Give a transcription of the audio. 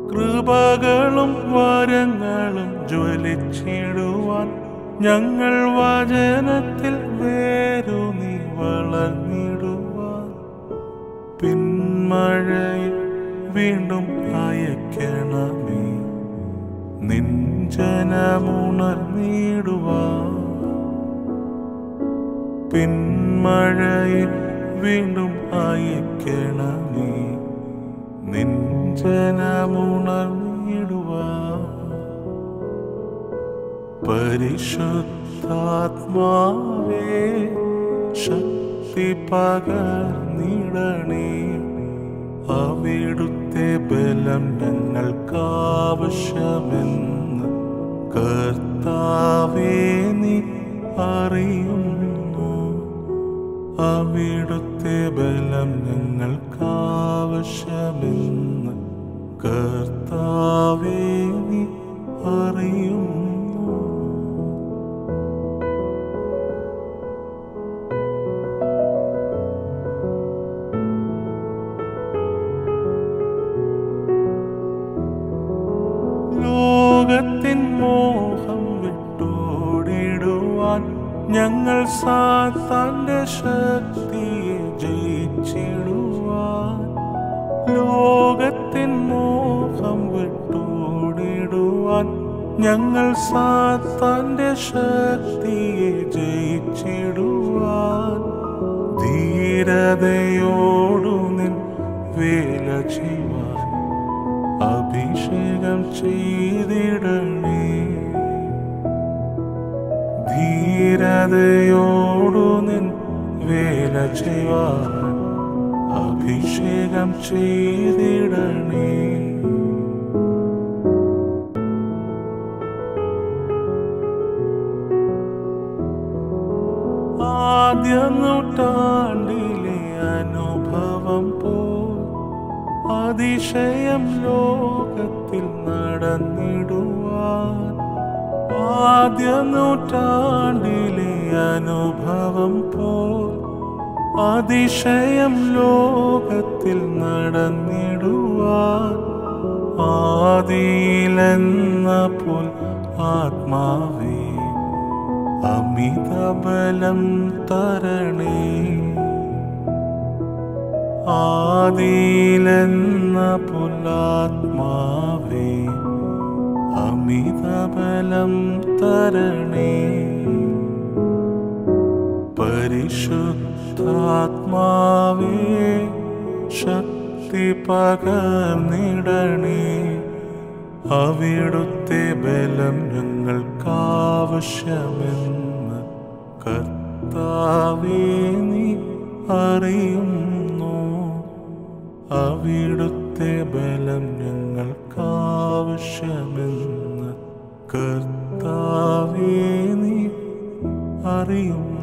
കൃപകളും വരങ്ങളും ജ്വലിച്ചിടുവാൻ ഞങ്ങൾ വചനത്തിൽ വേരുനി വളർന്നിടുവാൻ പിന്മഴയിൽ വീണ്ടും അയക്കണമേ നിഞ്ചനമുണർന്നിടുവാൻ പിന്മഴയിൽ വീണ്ടും അയക്കണമേ നെഞ്ചനമുണർന്നിടുവാൻ പരിശുദ്ധാത്മാവേ ശക്തി പകർന്നിടണേ അവിടുത്തെ ബലം ഞങ്ങൾക്കാവശ്യമെന്ന് കർത്താവേ നീ അറിയുന്നു അവിടുത്തെ ബലം ഞങ്ങൾക്കാവശ്യമെന്ന് കർത്താവേ നീ അറിയുന്നു ലോകത്തിൻ മോഹം വിട്ടോടിടുവാൻ ഞങ്ങൾ സാത്താന്റെ ശക്തിയെ ജയിച്ചിടുവാൻ ലോകത്തിൻ മോഹം വിട്ടോടിടുവാൻ ഞങ്ങൾ സാത്താന്റെ ശക്തിയെ ജയിച്ചിടുവാൻ ധീരതയോടു നിൻ വേല ചെയ്യുവാൻ അഭിഷേകം ചെയ്തിടണേ ധീരതയോടു നിൻ വേല ചെയ്യുവാൻ അഭിഷേകം ചെയ്തിടണേ ആദ്യ നൂറ്റാണ്ടിലെ അനുഭവം പോ അതിശയം ലോകത്തിൽ നടന്നിടുവാൻ ആദ്യ നൂറ്റാണ്ടിലെ അനുഭവം പോ അതിശയം ലോകത്തിൽ നടന്നിടുവാൻ ആദിയിലെന്ന പോൽ ആത്മാവേ അമിതബലം തരണേ ആദിയിലെന്ന പുലാത്മാവേ അമിതബലം തരണേ പരിശുദ്ധാത്മാവേ ശക്തി പകർന്നിടണേ അവിടുത്തെ ബലം ഞങ്ങൾക്കാവശ്യമെന്ന് കർത്താവേ നീ അറിയുന്നു അവിടുത്തെ ബലം ഞങ്ങൾക്കാവശ്യമെന്ന് കർത്താവേ നീ അറിയുന്നു